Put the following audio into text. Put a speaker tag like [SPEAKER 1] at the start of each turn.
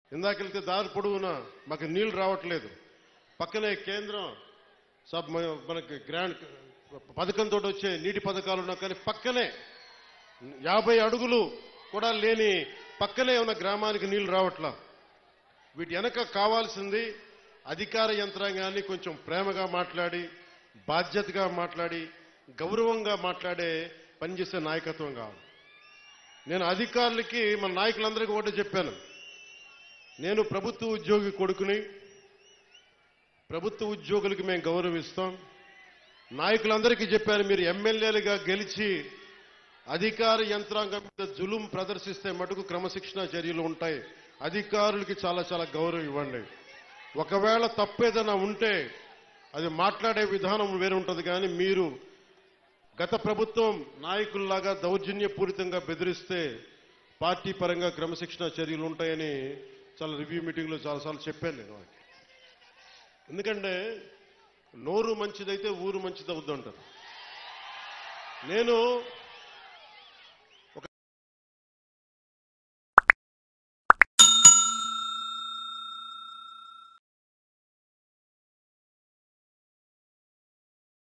[SPEAKER 1] ఇందాకెళ్తే దారి పొడవునా మాకు నీళ్లు రావట్లేదు పక్కనే కేంద్రం సబ్ మ- మనకి గ్రాండ్ పథకంతో వచ్చే నీటి పథకాలు ఉన్నా కానీ పక్కనే యాభై అడుగులు కూడా లేని పక్కనే ఉన్న గ్రామానికి నీళ్లు రావట్లా వీటి వెనక కావాల్సింది అధికార యంత్రాంగాన్ని కొంచెం ప్రేమగా మాట్లాడి బాధ్యతగా మాట్లాడి గౌరవంగా మాట్లాడే పనిచేసే నాయకత్వం కావాలి నేను అధికారులకి మన నాయకులందరికీ ఒకటి చెప్పాను నేను ప్రభుత్వ ఉద్యోగి కొడుకుని ప్రభుత్వ ఉద్యోగులకి మేము గౌరవిస్తాం నాయకులందరికీ చెప్పాను మీరు ఎమ్మెల్యేలుగా గెలిచి అధికార యంత్రాంగం మీద జులుం ప్రదర్శిస్తే మటుకు క్రమశిక్షణ చర్యలు ఉంటాయి అధికారులకి చాలా చాలా గౌరవం ఇవ్వండి ఒకవేళ తప్పేదైనా ఉంటే అది మాట్లాడే విధానం వేరే ఉంటుంది కానీ మీరు గత ప్రభుత్వం నాయకుల్లాగా దౌర్జన్యపూరితంగా బెదిరిస్తే పార్టీ పరంగా క్రమశిక్షణ చర్యలు ఉంటాయని చాలా రివ్యూ మీటింగ్లో చాలాసార్లు చెప్పాను నేను వాళ్ళకి ఎందుకంటే నోరు మంచిదైతే ఊరు మంచిది అవుద్దంటారు నేను